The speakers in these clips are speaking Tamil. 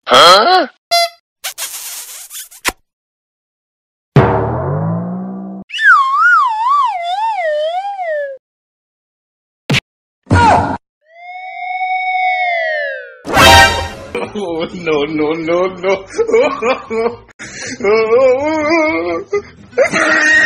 Oh, no, no, no, no.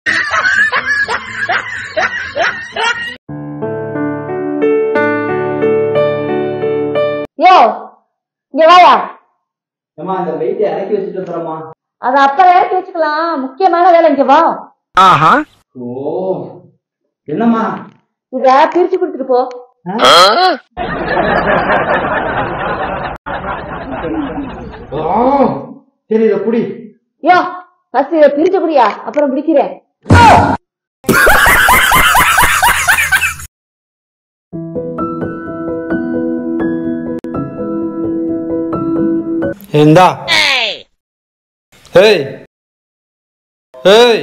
யோ இங்க வாயா ஏமா இந்த வெயிட் இறக்கி வச்சுட்டு வந்துடுறமா அத அப்புறம் இறக்கி வச்சுக்கலாம் முக்கியமான வேலை இங்க வா ஓ என்னம்மா இத பிரிச்சு கொடுத்துட்டு போ ஓ சரி இத புடி யோ ஃபர்ஸ்ட் இத பிரிச்சு குடியா அப்புறம் பிடிக்கிறேன் இந்தா ஏய் ஏய்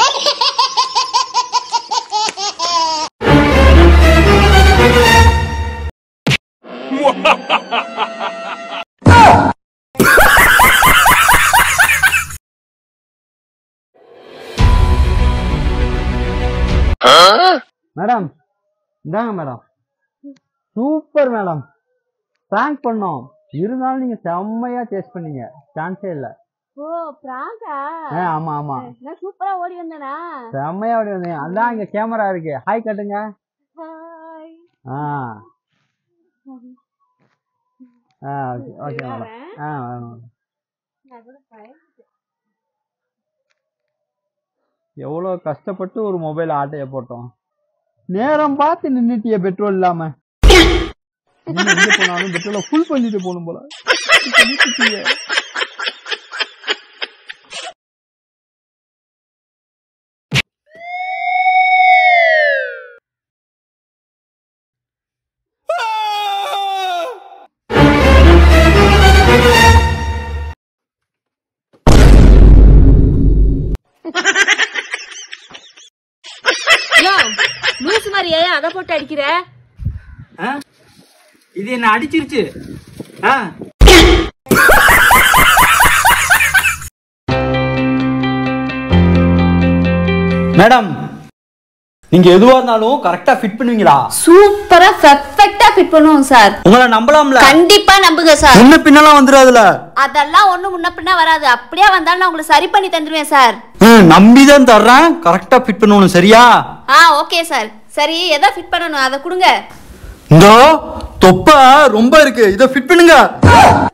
மேடம் இந்தாங்க மேடம் சூப்பர் மேடம் பிராங்க் பண்ணோம் இருந்தாலும் நீங்க செம்மையா சேஸ் பண்ணீங்க சான்ஸே இல்ல ஓ பிராங்கா ஆ, ஆமா ஆமா நான் சூப்பரா ஓடி வந்தேனா செம்மையா அப்படி வந்தீங்க அதான் இங்க கேமரா இருக்கு ஹாய் கட்டுங்க ஹாய் ஆ ஆ ஓகே ஓகே மேடம் ஆ ஆ. எவ்வளோ கஷ்டப்பட்டு ஒரு மொபைல் ஆட்டைய போட்டோம் நேரம் பார்த்து நின்னுட்டிய பெட்ரோல் இல்லாம இன்னும் எங்க போனாலும் பெட்ரோலை ஃபுல் பண்ணிட்டு போகணும் போல நிறுத்திட்டியே. யோ லூசு மாதிரி ஏன் அதை போட்டு அடிக்கிற ஆ? இது என்ன அடிச்சிருச்சு ஆ மேடம் நீங்க எதுவா இருந்தாலும் கரெக்டா ஃபிட் பண்ணுவீங்களா சூப்பரா பெர்ஃபெக்ட்டா ஃபிட் பண்ணுவோம் சார் உங்களை நம்பலாம்ல கண்டிப்பா நம்புங்க சார் முன்ன பின்னலாம் வந்துடாதுல அதெல்லாம் ஒண்ணு முன்ன பின்ன வராது அப்படியே வந்தாலும் நான் உங்களுக்கு சரி பண்ணி தந்துருவேன் சார் நம்பிதான் தர்றேன் கரெக்டா ஃபிட் பண்ணணும் சரியா ஆ ஓகே சார் சரி எதை ஃபிட் பண்ணணும் அதை கொடுங்க இந்தோ தொப்பை ரொம்ப இருக்கு இத ஃபிட் பண்ணுங்க